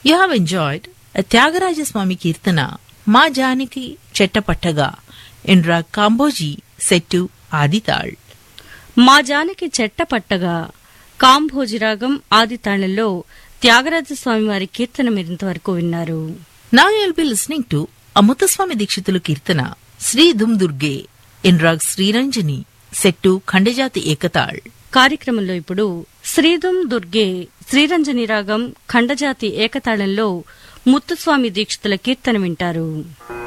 you have enjoyed Thyagarajaswami kirtana మా Janaki చెట్టపట్టగా ఎండ్రా కాంబోజీ set ఆదితాళ్ మా జానకి చెట్ట పట్టగా కాంభోజిరాగం ఆది తాళంలో త్యాగరాజస్వామి వారి కీర్తన మీరింతవరకు విన్నారు now you'll be listening to Amritaswami Dikshitulu kirtana Shri దుమ్ దుర్గే ఎన్రాగ్ శ్రీరంజని సెట్టు ఖండజాతి ఏకతాళ్ కార్యక్రమంలో ఇప్పుడు శ్రీదుం దుర్గే శ్రీరంజని రాగం ఖండజాతి ఏకతాళంలో ముత్తుస్వామి దీక్షితుల కీర్తన వింటారు